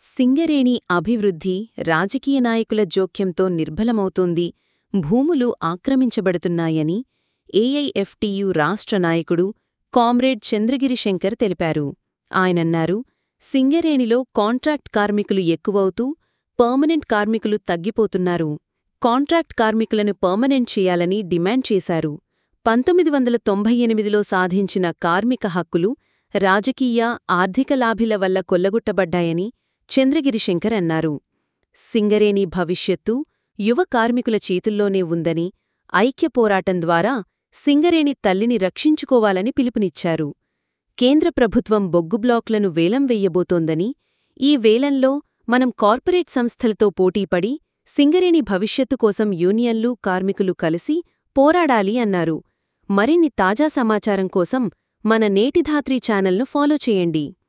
సింగరేణి అభివృద్ధి రాజకీయ నాయకుల జోక్యంతో నిర్బలమవుతోంది భూములు ఆక్రమించబడుతున్నాయని ఏఐఎఫ్టియు రాష్ట్ర నాయకుడు కామ్రేడ్ చంద్రగిరి శంకర్ తెలిపారు ఆయనన్నారు సింగరేణిలో కాంట్రాక్ట్ కార్మికులు ఎక్కువవుతూ పర్మనెంట్ కార్మికులు తగ్గిపోతున్నారు కాంట్రాక్ట్ కార్మికులను పర్మనెంట్ చేయాలని డిమాండ్ చేశారు పంతొమ్మిది వందల తొంభై ఎనిమిదిలో సాధించిన కార్మిక హక్కులు రాజకీయ ఆర్థిక లాభిల వల్ల కొల్లగొట్టబడ్డాయని చంద్రగిరి శంకర్ అన్నారు సింగరేణి భవిష్యత్తు యువ కార్మికుల చేతుల్లోనే ఉందని ఐక్య పోరాటం ద్వారా సింగరేణి తల్లిని రక్షించుకోవాలని పిలుపునిచ్చారు కేంద్ర ప్రభుత్వం బొగ్గు బ్లాక్లను వేలం వెయ్యబోతోందని ఈ వేలంలో మనం కార్పొరేట్ సంస్థలతో పోటీపడి సింగరేణి భవిష్యత్తు కోసం యూనియన్లు కార్మికులు కలిసి పోరాడాలి అన్నారు మరిన్ని తాజా సమాచారం కోసం మన నేటిధాత్రి ఛానల్ను ఫాలో చేయండి